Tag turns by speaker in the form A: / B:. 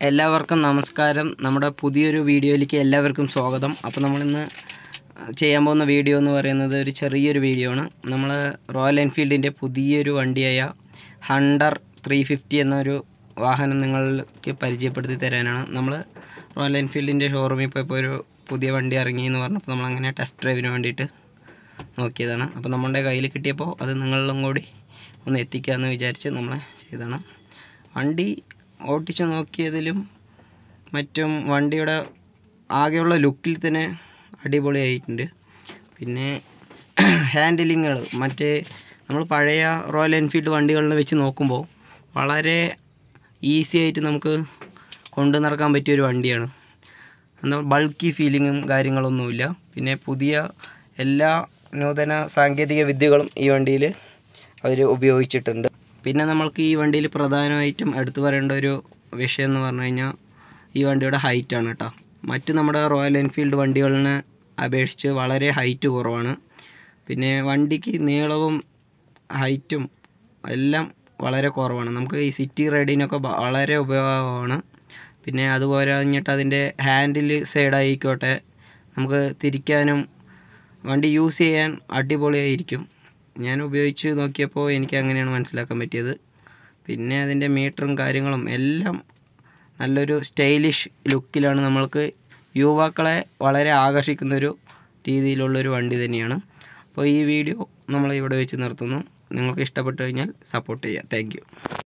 A: എല്ലാവർക്കും നമസ്കാരം നമ്മുടെ പുതിയൊരു വീഡിയോയിലേക്ക് എല്ലാവർക്കും സ്വാഗതം അപ്പോൾ നമ്മളിന്ന് ചെയ്യാൻ പോകുന്ന വീഡിയോ എന്ന് പറയുന്നത് ഒരു ചെറിയൊരു വീഡിയോ ആണ് നമ്മൾ റോയൽ എൻഫീൽഡിൻ്റെ പുതിയൊരു വണ്ടിയായ ഹണ്ടർ ത്രീ ഫിഫ്റ്റി എന്നൊരു വാഹനം നിങ്ങൾക്ക് പരിചയപ്പെടുത്തി തരാനാണ് നമ്മൾ റോയൽ എൻഫീൽഡിൻ്റെ ഷോറൂമിൽ പോയപ്പോൾ ഒരു പുതിയ വണ്ടി ഇറങ്ങി എന്ന് പറഞ്ഞപ്പോൾ നമ്മളങ്ങനെ ടെസ്റ്റ് ഡ്രൈവിന് വേണ്ടിയിട്ട് നോക്കിയതാണ് അപ്പോൾ നമ്മുടെ കയ്യിൽ കിട്ടിയപ്പോൾ അത് നിങ്ങളിലും കൂടി ഒന്ന് എത്തിക്കാമെന്ന് വിചാരിച്ച് നമ്മൾ ചെയ്തതാണ് വണ്ടി ഓട്ടിച്ച് നോക്കിയതിലും മറ്റും വണ്ടിയുടെ ആകെയുള്ള ലുക്കിൽ തന്നെ അടിപൊളിയായിട്ടുണ്ട് പിന്നെ ഹാൻഡിലിങ്ങുകൾ മറ്റേ നമ്മൾ പഴയ റോയൽ എൻഫീൽഡ് വണ്ടികളിൽ വെച്ച് നോക്കുമ്പോൾ വളരെ ഈസി ആയിട്ട് നമുക്ക് കൊണ്ടു നടക്കാൻ പറ്റിയ ഒരു വണ്ടിയാണ് എന്താ ബൾക്കി ഫീലിങ്ങും കാര്യങ്ങളൊന്നുമില്ല പിന്നെ പുതിയ എല്ലാ നൂതന സാങ്കേതിക വിദ്യകളും ഈ വണ്ടിയിൽ അവർ ഉപയോഗിച്ചിട്ടുണ്ട് പിന്നെ നമ്മൾക്ക് ഈ വണ്ടിയിൽ പ്രധാനമായിട്ടും എടുത്തു പറയേണ്ട ഒരു വിഷയം എന്ന് പറഞ്ഞു കഴിഞ്ഞാൽ ഈ വണ്ടിയുടെ ഹൈറ്റാണ് കേട്ടോ മറ്റ് നമ്മുടെ റോയൽ എൻഫീൽഡ് വണ്ടികളിനെ അപേക്ഷിച്ച് വളരെ ഹൈറ്റ് കുറവാണ് പിന്നെ വണ്ടിക്ക് നീളവും ഹൈറ്റും എല്ലാം വളരെ കുറവാണ് നമുക്ക് ഈ സിറ്റി റൈഡിനൊക്കെ ബ- വളരെ ഉപയോഗമാണ് പിന്നെ അതുപോലെ കഴിഞ്ഞിട്ട് അതിൻ്റെ ഹാൻഡിൽ സൈഡായിക്കോട്ടെ നമുക്ക് തിരിക്കാനും വണ്ടി യൂസ് ചെയ്യാൻ അടിപൊളിയായിരിക്കും ഞാൻ ഉപയോഗിച്ച് നോക്കിയപ്പോൾ എനിക്ക് അങ്ങനെയാണ് മനസ്സിലാക്കാൻ പറ്റിയത് പിന്നെ അതിൻ്റെ മീറ്ററും കാര്യങ്ങളും എല്ലാം നല്ലൊരു സ്റ്റൈലിഷ് ലുക്കിലാണ് നമ്മൾക്ക് യുവാക്കളെ വളരെ ആകർഷിക്കുന്നൊരു രീതിയിലുള്ളൊരു വണ്ടി തന്നെയാണ് അപ്പോൾ ഈ വീഡിയോ നമ്മൾ ഇവിടെ വെച്ച് നിർത്തുന്നു നിങ്ങൾക്ക് ഇഷ്ടപ്പെട്ടു കഴിഞ്ഞാൽ സപ്പോർട്ട് ചെയ്യുക താങ്ക്